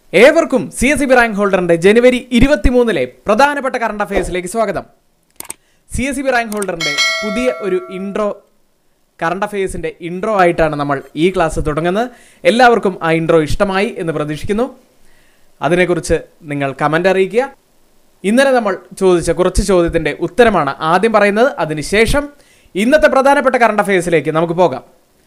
ഏവർക്കും C S C B rank ഹോൾഡറിന്റെ ജനുവരി ഇരുപത്തിമൂന്നിലെ പ്രധാനപ്പെട്ട കറണ്ട് അഫയേഴ്സിലേക്ക് സ്വാഗതം C S C B rank ഹോൾഡറിന്റെ പുതിയ ഒരു ഇൻട്രോ കറണ്ട് അഫയേഴ്സിന്റെ ഇൻട്രോ ആയിട്ടാണ് നമ്മൾ ഈ ക്ലാസ് തുടങ്ങുന്നത് എല്ലാവർക്കും ആ ഇൻട്രോ ഇഷ്ടമായി എന്ന് പ്രതീക്ഷിക്കുന്നു അതിനെക്കുറിച്ച് നിങ്ങൾ കമൻ്റ് അറിയിക്കുക ഇന്നലെ നമ്മൾ ചോദിച്ച കുറച്ച് ചോദ്യത്തിന്റെ ഉത്തരമാണ് ആദ്യം പറയുന്നത് അതിനുശേഷം ഇന്നത്തെ പ്രധാനപ്പെട്ട കറണ്ട് അഫയേഴ്സിലേക്ക് നമുക്ക് പോകാം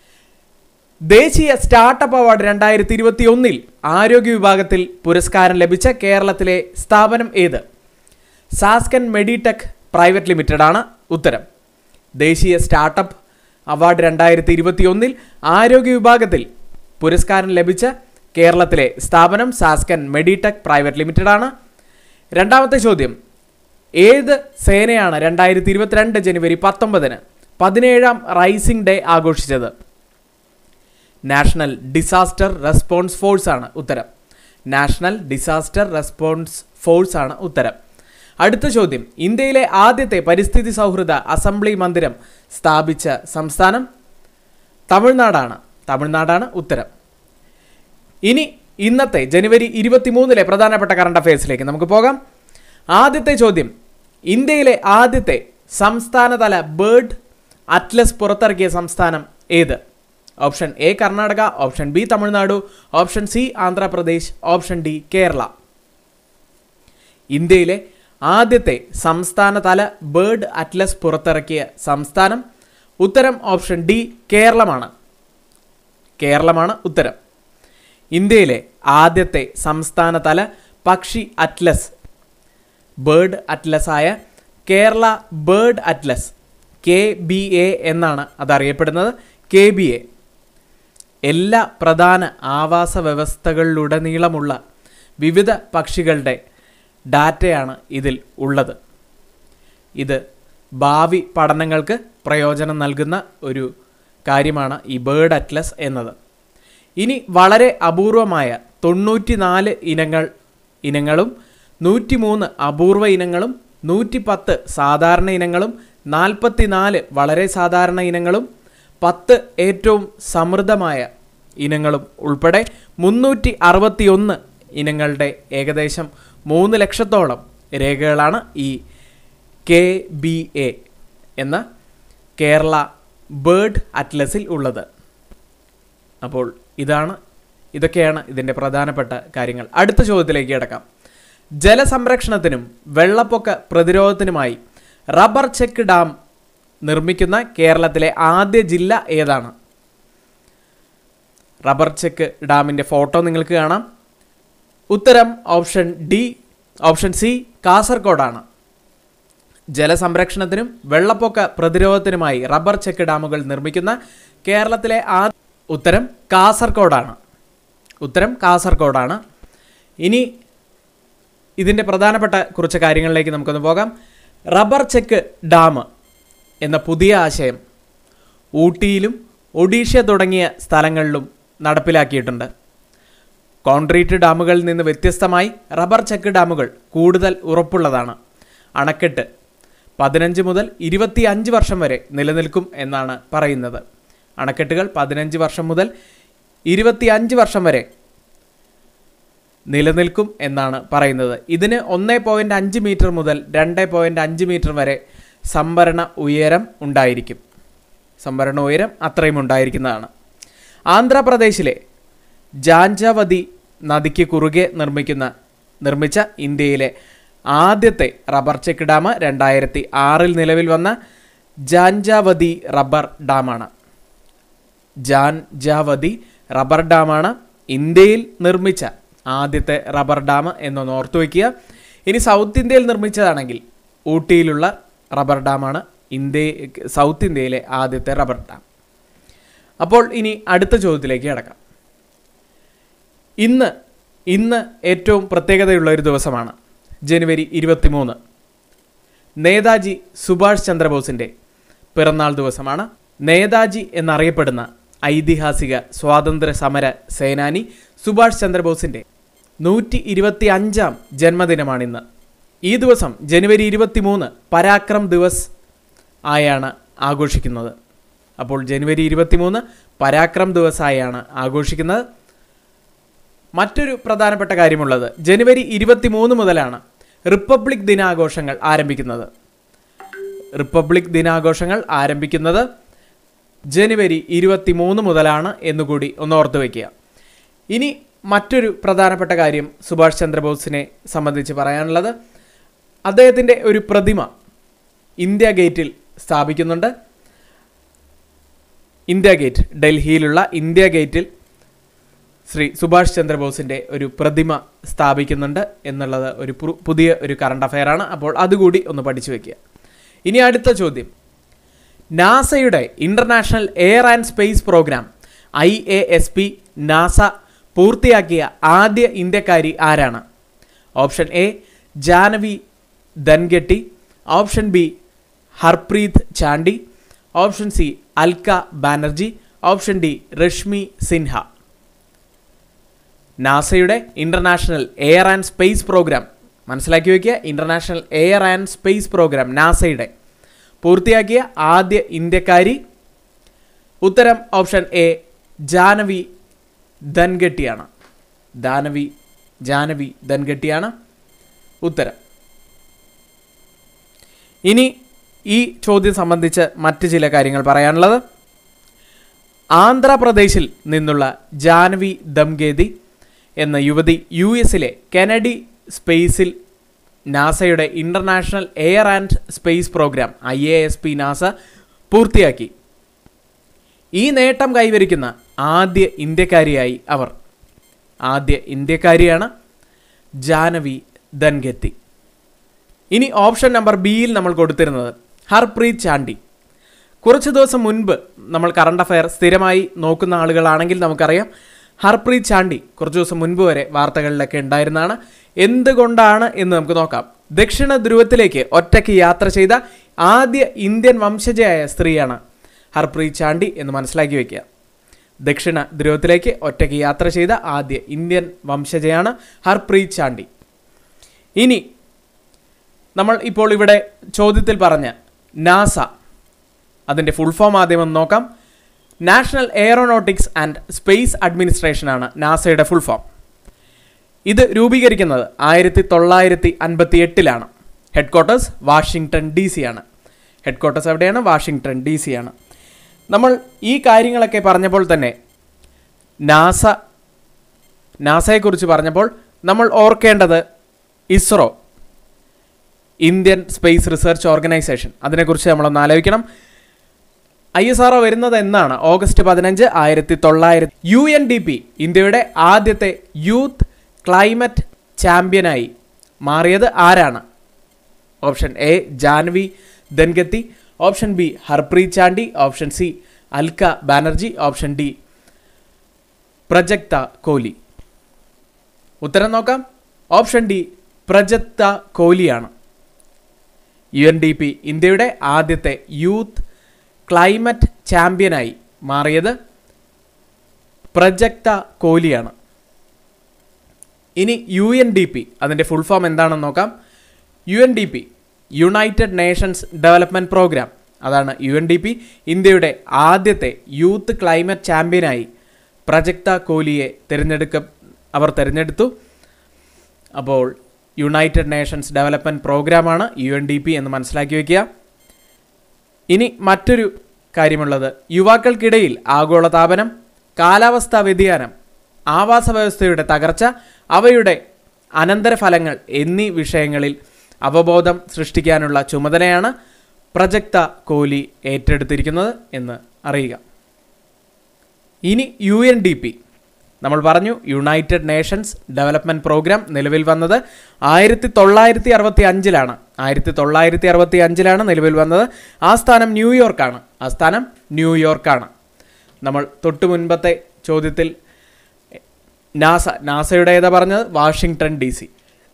ദേശീയ സ്റ്റാർട്ടപ്പ് അവാർഡ് രണ്ടായിരത്തി ഇരുപത്തി ഒന്നിൽ ആരോഗ്യ വിഭാഗത്തിൽ പുരസ്കാരം ലഭിച്ച കേരളത്തിലെ സ്ഥാപനം ഏത് സാസ്കൻ മെഡിടെക് പ്രൈവറ്റ് ലിമിറ്റഡ് ആണ് ഉത്തരം ദേശീയ സ്റ്റാർട്ടപ്പ് അവാർഡ് രണ്ടായിരത്തി ഇരുപത്തി ഒന്നിൽ ആരോഗ്യ വിഭാഗത്തിൽ പുരസ്കാരം ലഭിച്ച കേരളത്തിലെ സ്ഥാപനം സാസ്കൻ മെഡിടെക് പ്രൈവറ്റ് ലിമിറ്റഡ് ആണ് രണ്ടാമത്തെ ചോദ്യം ഏത് സേനയാണ് രണ്ടായിരത്തി ഇരുപത്തിരണ്ട് ജനുവരി പത്തൊമ്പതിന് പതിനേഴാം റൈസിംഗ് ഡേ ആഘോഷിച്ചത് നാഷണൽ ഡിസാസ്റ്റർ റെസ്പോൺസ് ഫോഴ്സ് ആണ് ഉത്തരം നാഷണൽ ഡിസാസ്റ്റർ റെസ്പോൺസ് ഫോഴ്സ് ആണ് ഉത്തരം അടുത്ത ചോദ്യം ഇന്ത്യയിലെ ആദ്യത്തെ പരിസ്ഥിതി സൗഹൃദ അസംബ്ലി മന്ദിരം സ്ഥാപിച്ച സംസ്ഥാനം തമിഴ്നാടാണ് തമിഴ്നാടാണ് ഉത്തരം ഇനി ഇന്നത്തെ ജനുവരി ഇരുപത്തിമൂന്നിലെ പ്രധാനപ്പെട്ട കറണ്ട് അഫയേഴ്സിലേക്ക് നമുക്ക് പോകാം ആദ്യത്തെ ചോദ്യം ഇന്ത്യയിലെ ആദ്യത്തെ സംസ്ഥാനതല ബേർഡ് അറ്റ്ലസ് പുറത്തിറക്കിയ സംസ്ഥാനം ഏത് option A Karnataka option B Tamil Nadu option C Andhra Pradesh option D Kerala ഇന്ത്യയിലെ ആദ്യത്തെ സംസ്ഥാനതല ബേർഡ് അറ്റ്ലസ് പുറത്തിറക്കിയ സംസ്ഥാനം ഉത്തരം ഓപ്ഷൻ ഡി കേരളമാണ് കേരളമാണ് ഉത്തരം ഇന്ത്യയിലെ ആദ്യത്തെ സംസ്ഥാനതല പക്ഷി അറ്റ്ലസ് ബേർഡ് അറ്റ്ലസ് ആയ Kerala bird atlas K B A എന്നാണ് അതറിയപ്പെടുന്നത് കെ ബി എ എല്ലാ പ്രധാന ആവാസ വ്യവസ്ഥകളിലുടനീളമുള്ള വിവിധ പക്ഷികളുടെ ഡാറ്റയാണ് ഇതിൽ ഉള്ളത് ഇത് ഭാവി പഠനങ്ങൾക്ക് പ്രയോജനം നൽകുന്ന ഒരു കാര്യമാണ് ഈ ബേർഡ് അറ്റ്ലസ് എന്നത് ഇനി വളരെ അപൂർവമായ തൊണ്ണൂറ്റിനാല് ഇനങ്ങൾ ഇനങ്ങളും നൂറ്റിമൂന്ന് അപൂർവ ഇനങ്ങളും നൂറ്റിപ്പത്ത് സാധാരണ ഇനങ്ങളും നാൽപ്പത്തിനാല് വളരെ സാധാരണ ഇനങ്ങളും പത്ത് ഏറ്റവും സമൃദ്ധമായ ഇനങ്ങളും ഉൾപ്പെടെ മുന്നൂറ്റി അറുപത്തിയൊന്ന് ഇനങ്ങളുടെ ഏകദേശം മൂന്ന് ലക്ഷത്തോളം രേഖകളാണ് ഈ കെ ബി എ എന്ന കേരള ബേർഡ് അറ്റ്ലസിൽ ഉള്ളത് അപ്പോൾ ഇതാണ് ഇതൊക്കെയാണ് ഇതിൻ്റെ പ്രധാനപ്പെട്ട കാര്യങ്ങൾ അടുത്ത ചോദ്യത്തിലേക്ക് കിടക്കാം ജലസംരക്ഷണത്തിനും വെള്ളപ്പൊക്ക പ്രതിരോധത്തിനുമായി റബ്ബർ ചെക്ക് ഡാം നിർമ്മിക്കുന്ന കേരളത്തിലെ ആദ്യ ജില്ല ഏതാണ് റബ്ബർ ചെക്ക് ഡാമിൻ്റെ ഫോട്ടോ നിങ്ങൾക്ക് കാണാം ഉത്തരം ഓപ്ഷൻ ഡി ഓപ്ഷൻ സി കാസർഗോഡാണ് ജലസംരക്ഷണത്തിനും വെള്ളപ്പൊക്ക പ്രതിരോധത്തിനുമായി റബ്ബർ ചെക്ക് ഡാമുകൾ നിർമ്മിക്കുന്ന കേരളത്തിലെ ആ ഉത്തരം കാസർഗോഡാണ് ഉത്തരം കാസർഗോഡാണ് ഇനി ഇതിൻ്റെ പ്രധാനപ്പെട്ട കുറച്ച് കാര്യങ്ങളിലേക്ക് നമുക്കൊന്ന് പോകാം റബ്ബർ ചെക്ക് ഡാം എന്ന പുതിയ ആശയം ഊട്ടിയിലും ഒഡീഷ തുടങ്ങിയ സ്ഥലങ്ങളിലും നടപ്പിലാക്കിയിട്ടുണ്ട് കോൺക്രീറ്റ് ഡാമുകളിൽ നിന്ന് വ്യത്യസ്തമായി റബ്ബർ ചെക്ക് ഡാമുകൾ കൂടുതൽ ഉറപ്പുള്ളതാണ് അണക്കെട്ട് പതിനഞ്ച് മുതൽ ഇരുപത്തി അഞ്ച് വർഷം വരെ നിലനിൽക്കും എന്നാണ് പറയുന്നത് അണക്കെട്ടുകൾ പതിനഞ്ച് വർഷം മുതൽ ഇരുപത്തി അഞ്ച് വർഷം വരെ നിലനിൽക്കും എന്നാണ് പറയുന്നത് ഇതിന് ഒന്ന് പോയിൻറ്റ് അഞ്ച് മീറ്റർ മുതൽ രണ്ട് പോയിൻറ്റ് അഞ്ച് മീറ്റർ വരെ സംഭരണ ഉയരം ഉണ്ടായിരിക്കും സംഭരണ ഉയരം അത്രയും ഉണ്ടായിരിക്കുന്നതാണ് ആന്ധ്രാപ്രദേശിലെ ജാഞ്ചവതി നദിക്ക് കുറുകെ നിർമ്മിക്കുന്ന നിർമ്മിച്ച ഇന്ത്യയിലെ ആദ്യത്തെ റബ്ബർ ചെക്ക് ഡാം രണ്ടായിരത്തി ആറിൽ നിലവിൽ വന്ന ജാഞ്ചാവതി റബ്ബർ ഡാമാണ് ജാൻജാവതി റബ്ബർ ഡാമാണ് ഇന്ത്യയിൽ നിർമ്മിച്ച ആദ്യത്തെ റബ്ബർ ഡാം എന്നൊന്ന് ഓർത്തു വയ്ക്കുക ഇനി സൗത്ത് ഇന്ത്യയിൽ നിർമ്മിച്ചതാണെങ്കിൽ ഊട്ടിയിലുള്ള റബ്ബർ ഡാമാണ് ഇന്ത്യ സൗത്ത് ഇന്ത്യയിലെ ആദ്യത്തെ റബ്ബർ ഡാം അപ്പോൾ ഇനി അടുത്ത ചോദ്യത്തിലേക്ക് കിടക്കാം ഇന്ന് ഇന്ന് ഏറ്റവും പ്രത്യേകതയുള്ള ഒരു ദിവസമാണ് ജനുവരി ഇരുപത്തിമൂന്ന് നേതാജി സുഭാഷ് ചന്ദ്രബോസിൻ്റെ പിറന്നാൾ ദിവസമാണ് നേതാജി എന്നറിയപ്പെടുന്ന ഐതിഹാസിക സ്വാതന്ത്ര്യ സമര സേനാനി സുഭാഷ് ചന്ദ്രബോസിൻ്റെ നൂറ്റി ഇരുപത്തി അഞ്ചാം ജന്മദിനമാണിന്ന് ഈ ദിവസം ജനുവരി ഇരുപത്തിമൂന്ന് പരാക്രം ദിവസ് ആയാണ് ആഘോഷിക്കുന്നത് അപ്പോൾ ജനുവരി ഇരുപത്തിമൂന്ന് പരാക്രം ദിവസമായാണ് ആഘോഷിക്കുന്നത് മറ്റൊരു പ്രധാനപ്പെട്ട കാര്യമുള്ളത് ജനുവരി ഇരുപത്തി മൂന്ന് മുതലാണ് റിപ്പബ്ലിക് ദിനാഘോഷങ്ങൾ ആരംഭിക്കുന്നത് റിപ്പബ്ലിക് ദിനാഘോഷങ്ങൾ ആരംഭിക്കുന്നത് ജനുവരി ഇരുപത്തി മൂന്ന് മുതലാണ് എന്നുകൂടി ഒന്ന് ഓർത്തു വയ്ക്കുക ഇനി മറ്റൊരു പ്രധാനപ്പെട്ട കാര്യം സുഭാഷ് ചന്ദ്രബോസിനെ സംബന്ധിച്ച് പറയാനുള്ളത് അദ്ദേഹത്തിൻ്റെ ഒരു പ്രതിമ ഇന്ത്യ ഗേറ്റിൽ സ്ഥാപിക്കുന്നുണ്ട് ഇന്ത്യ ഗേറ്റ് ഡൽഹിയിലുള്ള ഇന്ത്യ ഗേറ്റിൽ ശ്രീ സുഭാഷ് ചന്ദ്രബോസിൻ്റെ ഒരു പ്രതിമ സ്ഥാപിക്കുന്നുണ്ട് എന്നുള്ളത് ഒരു പു- പുതിയ ഒരു കറണ്ട് അഫെയറാണ് അപ്പോൾ അതുകൂടി ഒന്ന് പഠിച്ചു വയ്ക്കുക ഇനി അടുത്ത ചോദ്യം നാസയുടെ international air and space programme I A S P NASA പൂർത്തിയാക്കിയ ആദ്യ ഇന്ത്യക്കാരി ആരാണ് option A Janhavi Dhangeti option B Harpreet Chandi option C Alka Banerjee option D Rashmi Sinha നാസയുടെ international air and space programme മനസ്സിലാക്കി വയ്ക്കുക international air and space programme നാസയുടെ പൂർത്തിയാക്കിയ ആദ്യ ഇന്ത്യക്കാരി ഉത്തരം ഓപ്ഷൻ എ ജാനവി ധൻഗട്ടിയാണ് ദാനവി ജാനവി ധൻഗട്ടിയാണ് ഉത്തരം ഇനി ഈ ചോദ്യം സംബന്ധിച്ച് മറ്റ് ചില കാര്യങ്ങൾ പറയാനുള്ളത് ആന്ധ്രാപ്രദേശിൽ നിന്നുള്ള ജാനവി ദംഗേദി എന്ന യുവതി യു എസിലെ കെനഡി സ്പേസിൽ നാസയുടെ international air and space programme I A S P NASA പൂർത്തിയാക്കി ഈ നേട്ടം കൈവരിക്കുന്ന ആദ്യ ഇന്ത്യക്കാരിയായി അവർ ആദ്യ ഇന്ത്യക്കാരിയാണ് ജാനവി ധൻഗത്തി ഇനി ഓപ്ഷൻ നമ്പർ ബിയിൽ നമ്മൾ കൊടുത്തിരുന്നത് ഹർപ്രീത് ചാണ്ടി കുറച്ച് ദിവസം മുൻപ് നമ്മൾ കറണ്ട് അഫയർ സ്ഥിരമായി നോക്കുന്ന ആളുകളാണെങ്കിൽ നമുക്കറിയാം ഹർപ്രീത് ചാണ്ടി കുറച്ച് ദിവസം മുൻപ് വരെ വാർത്തകളിലൊക്കെ ഉണ്ടായിരുന്നതാണ് എന്തുകൊണ്ടാണ് എന്ന് നമുക്ക് നോക്കാം ദക്ഷിണ ധ്രുവത്തിലേക്ക് ഒറ്റയ്ക്ക് യാത്ര ചെയ്ത ആദ്യ ഇന്ത്യൻ വംശജയായ സ്ത്രീയാണ് ഹർപ്രീത് ചാണ്ടി എന്ന് മനസ്സിലാക്കി വയ്ക്കുക ദക്ഷിണ ധ്രുവത്തിലേക്ക് ഒറ്റയ്ക്ക് യാത്ര ചെയ്ത ആദ്യ ഇന്ത്യൻ വംശജയാണ് ഹർപ്രീത് ചാണ്ടി ഇനി നമ്മൾ ഇപ്പോൾ ഇവിടെ ചോദ്യത്തിൽ പറഞ്ഞ നാസ അതിൻ്റെ ഫുൾ ഫോം ആദ്യം ഒന്ന് നോക്കാം നാഷണൽ എയറോനോട്ടിക്സ് ആൻഡ് സ്പേസ് അഡ്മിനിസ്ട്രേഷനാണ് നാസയുടെ ഫുൾ ഫോം ഇത് രൂപീകരിക്കുന്നത് ആയിരത്തി തൊള്ളായിരത്തി അൻപത്തി എട്ടിലാണ് headquarters Washington D C ആണ് ഹെഡ് ക്വാർട്ടേഴ്സ് എവിടെയാണ് വാഷിങ്ടൺ ഡി സി ആണ് നമ്മൾ ഈ കാര്യങ്ങളൊക്കെ പറഞ്ഞപ്പോൾ തന്നെ നാസ നാസയെക്കുറിച്ച് പറഞ്ഞപ്പോൾ നമ്മൾ ഓർക്കേണ്ടത് ISRO Indian space research organisation അതിനെക്കുറിച്ച് നമ്മളൊന്ന് ആലോചിക്കണം ഐ എസ് ആർ വരുന്നത് എന്നാണ് ഓഗസ്റ്റ് പതിനഞ്ച് ആയിരത്തി തൊള്ളായിരത്തി യു എൻ ഡി പി ഇന്ത്യയുടെ ആദ്യത്തെ യൂത്ത് ക്ലൈമറ്റ് ചാമ്പ്യനായി മാറിയത് ആരാണ് option A Janhavi Dhangeti option B Harpreet Chandi option C Alka Banerjee option D Prajakta Kohli ഉത്തരം നോക്കാം ഓപ്ഷൻ ഡി പ്രജക്ത കോഹ്ലിയാണ് യു എൻ ഡി പി ഇന്ത്യയുടെ ആദ്യത്തെ യൂത്ത് ക്ലൈമറ്റ് ചാമ്പ്യനായി മാറിയത് പ്രജക്ത കോഹ്ലിയാണ് ഇനി യു എൻ ഡി പി അതിൻ്റെ ഫുൾ ഫോം എന്താണെന്ന് നോക്കാം U N D P united nations development programme അതാണ് യു എൻ ഡി പി ഇന്ത്യയുടെ ആദ്യത്തെ യൂത്ത് ക്ലൈമറ്റ് ചാമ്പ്യനായി പ്രജക്ത കോഹ്ലിയെ തിരഞ്ഞെടുക്ക അവർ തിരഞ്ഞെടുത്തു അപ്പോൾ യുണൈറ്റഡ് നേഷൻസ് ഡെവലപ്മെൻറ്റ് പ്രോഗ്രാമാണ് യു എൻ ഡി പി എന്ന് മനസ്സിലാക്കി വയ്ക്കുക ഇനി മറ്റൊരു കാര്യമുള്ളത് യുവാക്കൾക്കിടയിൽ ആഗോളതാപനം കാലാവസ്ഥാ വ്യതിയാനം ആവാസ വ്യവസ്ഥയുടെ തകർച്ച അവയുടെ അനന്തരഫലങ്ങൾ എന്നീ വിഷയങ്ങളിൽ അവബോധം സൃഷ്ടിക്കാനുള്ള ചുമതലയാണ് പ്രജക്ത കോഹ്ലി ഏറ്റെടുത്തിരിക്കുന്നത് എന്ന് അറിയുക ഇനി യു എൻ ഡി പി നമ്മൾ പറഞ്ഞു യുണൈറ്റഡ് നേഷൻസ് ഡെവലപ്മെൻറ്റ് പ്രോഗ്രാം നിലവിൽ വന്നത് ആയിരത്തി തൊള്ളായിരത്തി അറുപത്തി അഞ്ചിലാണ് ആയിരത്തി തൊള്ളായിരത്തി അറുപത്തി അഞ്ചിലാണ് നിലവിൽ വന്നത് ആ സ്ഥാനം ന്യൂയോർക്കാണ് ആ സ്ഥാനം ന്യൂയോർക്കാണ് നമ്മൾ തൊട്ടു മുൻപത്തെ ചോദ്യത്തിൽ നാസ നാസയുടെ ഏതാ പറഞ്ഞത് വാഷിങ്ടൺ ഡി സി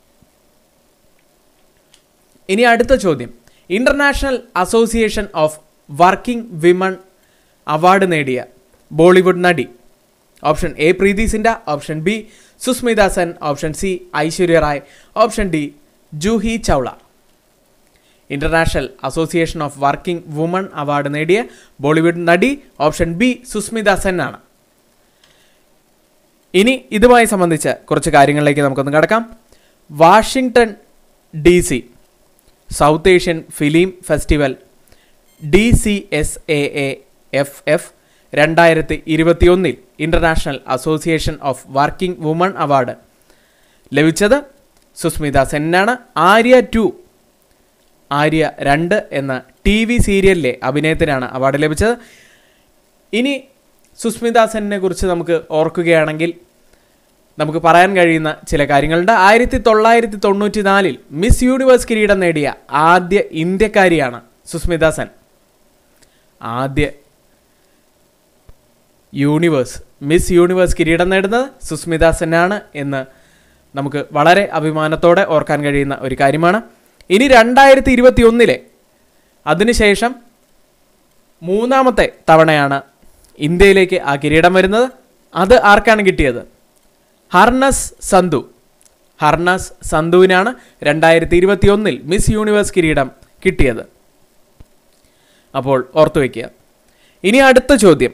ഇനി അടുത്ത ചോദ്യം international association of working women award നേടിയ ബോളിവുഡ് നടി option A Preity Zinta option B Sushmita Sen option C Aishwarya Rai option D Juhi Chawla international association of working woman award നേടിയ ബോളിവുഡ് നടി ഓപ്ഷൻ ബി സുസ്മിത സെൻ ആണ് ഇനി ഇതുമായി സംബന്ധിച്ച കുറച്ച് കാര്യങ്ങളിലേക്ക് നമുക്കൊന്ന് കിടക്കാം Washington D C south Asian film festival D C S A A F F രണ്ടായിരത്തി ഇരുപത്തിയൊന്നിൽ international association of working woman award ലഭിച്ചത് സുസ്മിത സെന്നാണ് ആര്യ ടു ആര്യ രണ്ട് എന്ന ടി വി സീരിയലിലെ അഭിനയത്തിനാണ് അവാർഡ് ലഭിച്ചത് ഇനി സുസ്മിത സെന്നിനെ കുറിച്ച് നമുക്ക് ഓർക്കുകയാണെങ്കിൽ നമുക്ക് പറയാൻ കഴിയുന്ന ചില കാര്യങ്ങളുണ്ട് ആയിരത്തി തൊള്ളായിരത്തി തൊണ്ണൂറ്റി നാലിൽ മിസ് യൂണിവേഴ്സ് കിരീടം നേടിയ ആദ്യ ഇന്ത്യക്കാരിയാണ് സുസ്മിത സെൻ ആദ്യ യൂണിവേഴ്സ് മിസ് യൂണിവേഴ്സ് കിരീടം നേടുന്നത് സുസ്മിത സെന്നാണ് എന്ന് നമുക്ക് വളരെ അഭിമാനത്തോടെ ഓർക്കാൻ കഴിയുന്ന ഒരു കാര്യമാണ് ഇനി രണ്ടായിരത്തി ഇരുപത്തി ഒന്നിലെ അതിനുശേഷം മൂന്നാമത്തെ തവണയാണ് ഇന്ത്യയിലേക്ക് ആ കിരീടം വരുന്നത് അത് ആർക്കാണ് കിട്ടിയത് ഹർണസ് സന്ധു ഹർണസ് സന്ധുവിനാണ് രണ്ടായിരത്തി ഇരുപത്തി ഒന്നിൽ മിസ് യൂണിവേഴ്സ് കിരീടം കിട്ടിയത് അപ്പോൾ ഓർത്തു വയ്ക്കുക ഇനി അടുത്ത ചോദ്യം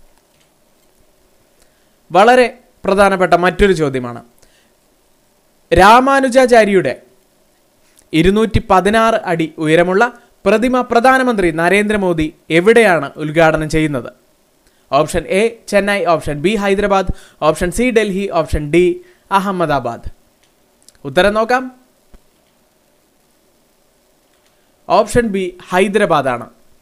വളരെ പ്രധാനപ്പെട്ട മറ്റൊരു ചോദ്യമാണ് രാമാനുജാചാര്യയുടെ ഇരുന്നൂറ്റി പതിനാറ് അടി ഉയരമുള്ള പ്രതിമ പ്രധാനമന്ത്രി നരേന്ദ്രമോദി എവിടെയാണ് ഉദ്ഘാടനം ചെയ്യുന്നത് option A Chennai option B Hyderabad option C Delhi option D Ahmedabad ഉത്തരം നോക്കാം ഓപ്ഷൻ ബി ഹൈദരാബാദാണ്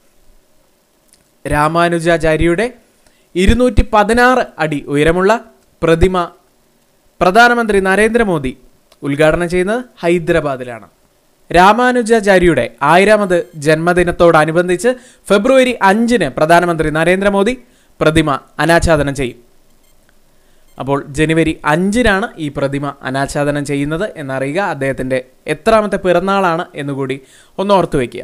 രാമാനുജാചാര്യയുടെ ഇരുന്നൂറ്റി പതിനാറ് അടി ഉയരമുള്ള പ്രതിമ പ്രധാനമന്ത്രി നരേന്ദ്രമോദി ഉദ്ഘാടനം ചെയ്യുന്നത് ഹൈദരാബാദിലാണ് രാമാനുജാചാര്യയുടെ ആയിരാമത് ജന്മദിനത്തോടനുബന്ധിച്ച് ഫെബ്രുവരി അഞ്ചിന് പ്രധാനമന്ത്രി നരേന്ദ്രമോദി പ്രതിമ അനാച്ഛാദനം ചെയ്യും അപ്പോൾ ജനുവരി അഞ്ചിനാണ് ഈ പ്രതിമ അനാച്ഛാദനം ചെയ്യുന്നത് എന്നറിയുക അദ്ദേഹത്തിൻ്റെ എത്രാമത്തെ പിറന്നാളാണ് എന്നുകൂടി ഒന്ന് ഓർത്തു വയ്ക്കുക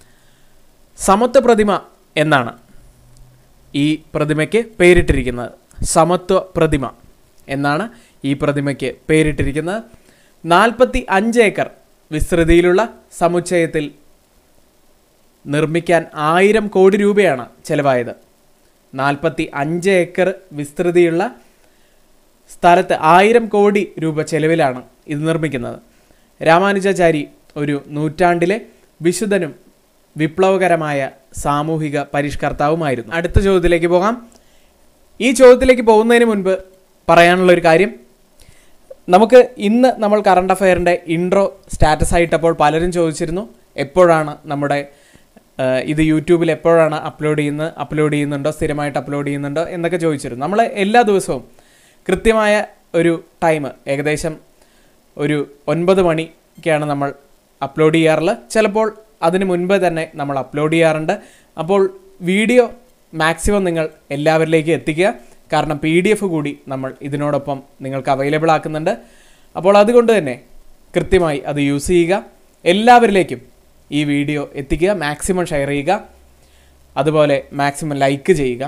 സമത്വ പ്രതിമ എന്നാണ് ഈ പ്രതിമയ്ക്ക് പേരിട്ടിരിക്കുന്നത് സമത്വ പ്രതിമ എന്നാണ് ഈ പ്രതിമയ്ക്ക് പേരിട്ടിരിക്കുന്നത് നാൽപ്പത്തി അഞ്ച് ഏക്കർ വിസ്തൃതിയിലുള്ള സമുച്ചയത്തിൽ നിർമ്മിക്കാൻ ആയിരം കോടി രൂപയാണ് ചെലവായത് നാൽപ്പത്തി അഞ്ച് ഏക്കർ വിസ്തൃതിയുള്ള സ്ഥലത്ത് ആയിരം കോടി രൂപ ചെലവിലാണ് ഇത് നിർമ്മിക്കുന്നത് രാമാനുജാചാരി ഒരു നൂറ്റാണ്ടിലെ വിശുദ്ധനും വിപ്ലവകരമായ സാമൂഹിക പരിഷ്കർത്താവുമായിരുന്നു അടുത്ത ചോദ്യത്തിലേക്ക് പോകാം ഈ ചോദ്യത്തിലേക്ക് പോകുന്നതിന് മുൻപ് പറയാനുള്ള ഒരു കാര്യം നമുക്ക് ഇന്ന് നമ്മൾ കറണ്ട് അഫയറിൻ്റെ ഇൻട്രോ സ്റ്റാറ്റസ് ആയിട്ടപ്പോൾ പലരും ചോദിച്ചിരുന്നു എപ്പോഴാണ് നമ്മുടെ ആ, ഇത് യൂട്യൂബിൽ എപ്പോഴാണ് അപ്ലോഡ് ചെയ്യുന്നത് അപ്ലോഡ് ചെയ്യുന്നുണ്ടോ സ്ഥിരമായിട്ട് അപ്ലോഡ് ചെയ്യുന്നുണ്ടോ എന്നൊക്കെ ചോദിച്ചിരുന്നു നമ്മൾ എല്ലാ ദിവസവും കൃത്യമായ ഒരു ടൈം ഏകദേശം ഒരു ഒൻപത് മണിക്കാണ് നമ്മൾ അപ്ലോഡ് ചെയ്യാറുള്ളത് ചിലപ്പോൾ അതിന് മുൻപ് തന്നെ നമ്മൾ അപ്ലോഡ് ചെയ്യാറുണ്ട് അപ്പോൾ വീഡിയോ മാക്സിമം നിങ്ങൾ എല്ലാവരിലേക്കും എത്തിക്കുക കാരണം പി ഡി എഫ് കൂടി നമ്മൾ ഇതിനോടൊപ്പം നിങ്ങൾക്ക് അവൈലബിൾ ആക്കുന്നുണ്ട് അപ്പോൾ അതുകൊണ്ട് തന്നെ കൃത്യമായി അത് യൂസ് ചെയ്യുക എല്ലാവരിലേക്കും ഈ വീഡിയോ എത്തിക്കുക മാക്സിമം ഷെയർ ചെയ്യുക അതുപോലെ മാക്സിമം ലൈക്ക് ചെയ്യുക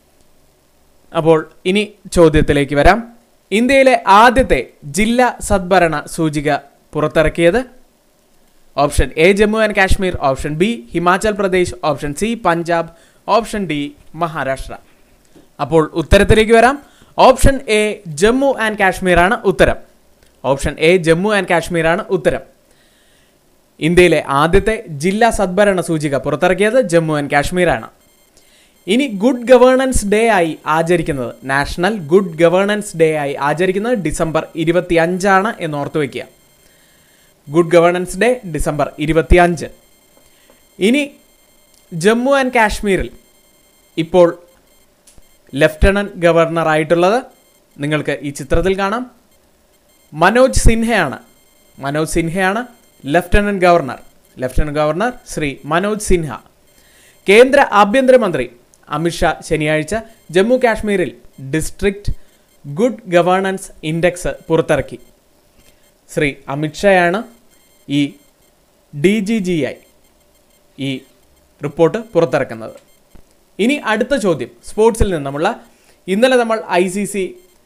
അപ്പോൾ ഇനി ചോദ്യത്തിലേക്ക് വരാം ഇന്ത്യയിലെ ആദ്യത്തെ ജില്ലാ സദ്ഭരണ സൂചിക പുറത്തിറക്കിയത് option A Jammu and Kashmir option B Himachal Pradesh option C Punjab option D Maharashtra അപ്പോൾ ഉത്തരത്തിലേക്ക് വരാം option A Jammu and Kashmir ആണ് ഉത്തരം option A Jammu and Kashmir ആണ് ഉത്തരം ഇന്ത്യയിലെ ആദ്യത്തെ ജില്ലാ സദ്ഭരണ സൂചിക പുറത്തിറക്കിയത് ജമ്മു ആൻഡ് കാശ്മീരാണ് ഇനി ഗുഡ് ഗവേണൻസ് ഡേ ആയി ആചരിക്കുന്നത് നാഷണൽ ഗുഡ് ഗവേണൻസ് ഡേ ആയി ആചരിക്കുന്നത് ഡിസംബർ ഇരുപത്തി അഞ്ചാണ് എന്ന് ഓർത്തു വയ്ക്കുക ഗുഡ് ഗവേണൻസ് ഡേ ഡിസംബർ ഇരുപത്തി അഞ്ച് ഇനി ജമ്മു ആൻഡ് കാശ്മീരിൽ ഇപ്പോൾ ലെഫ്റ്റനന്റ് ഗവർണറായിട്ടുള്ളത് നിങ്ങൾക്ക് ഈ ചിത്രത്തിൽ കാണാം മനോജ് സിൻഹയാണ് മനോജ് സിൻഹയാണ് lieutenant governor lieutenant governor Shri Manoj Sinha കേന്ദ്ര ആഭ്യന്തരമന്ത്രി അമിത്ഷാ ശനിയാഴ്ച ജമ്മു കാശ്മീരിൽ ഡിസ്ട്രിക്റ്റ് ഗുഡ് ഗവേണൻസ് ഇൻഡെക്സ് പുറത്തിറക്കി ശ്രീ അമിത്ഷായാണ് ഈ ഡി ജി ജി ഐ ഈ റിപ്പോർട്ട് പുറത്തിറക്കുന്നത് ഇനി അടുത്ത ചോദ്യം സ്പോർട്സിൽ നിന്നുമുള്ള ഇന്നലെ നമ്മൾ I C C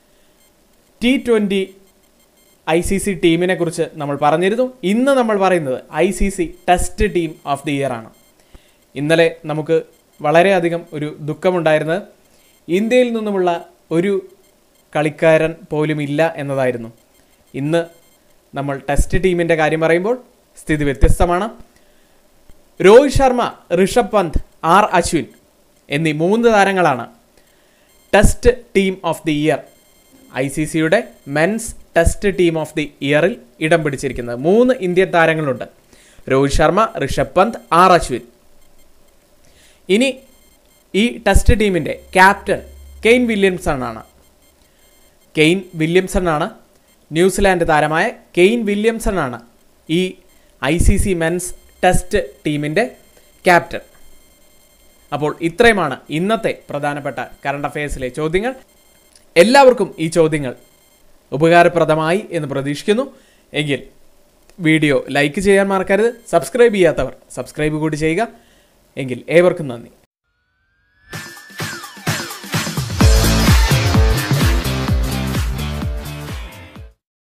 T twenty I C C ടീമിനെ കുറിച്ച് നമ്മൾ പറഞ്ഞിരുന്നു ഇന്ന് നമ്മൾ പറയുന്നത് I C C test team of the year ആണ് ഇന്നലെ നമുക്ക് വളരെയധികം ഒരു ദുഃഖമുണ്ടായിരുന്നത് ഇന്ത്യയിൽ നിന്നുമുള്ള ഒരു കളിക്കാരൻ പോലും ഇല്ല എന്നതായിരുന്നു ഇന്ന് നമ്മൾ ടെസ്റ്റ് ടീമിൻ്റെ കാര്യം പറയുമ്പോൾ സ്ഥിതി വ്യത്യസ്തമാണ് രോഹിത് ശർമ്മ ഋഷഭ് പന്ത് ആർ അശ്വിൻ എന്നീ മൂന്ന് താരങ്ങളാണ് test team of the year I C സിയുടെ men's test team of the ഇയറിൽ ഇടം പിടിച്ചിരിക്കുന്നത് മൂന്ന് ഇന്ത്യൻ താരങ്ങളുണ്ട് രോഹിത് ശർമ്മ ഋഷഭ് പന്ത് ആർ അശ്വിൻ ഇനി ഈ ടെസ്റ്റ് ടീമിൻ്റെ ക്യാപ്റ്റൻ കെയ്ൻ വില്യംസൺ ആണ് കെയ്ൻ വില്യംസൺ ആണ് ന്യൂസിലാൻഡ് താരമായ കെയ്ൻ വില്യംസൺ ആണ് ഈ I C C men's test ടീമിൻ്റെ ക്യാപ്റ്റൻ അപ്പോൾ ഇത്രയുമാണ് ഇന്നത്തെ പ്രധാനപ്പെട്ട കറണ്ട് അഫയേഴ്സിലെ ചോദ്യങ്ങൾ എല്ലാവർക്കും ഈ ചോദ്യങ്ങൾ ഉപകാരപ്രദമായി എന്ന് പ്രതീക്ഷിക്കുന്നു എങ്കിൽ വീഡിയോ ലൈക്ക് ചെയ്യാൻ മറക്കരുത് സബ്സ്ക്രൈബ് ചെയ്യാത്തവർ സബ്സ്ക്രൈബ് കൂടി ചെയ്യുക എങ്കിൽ ഏവർക്കും നന്ദി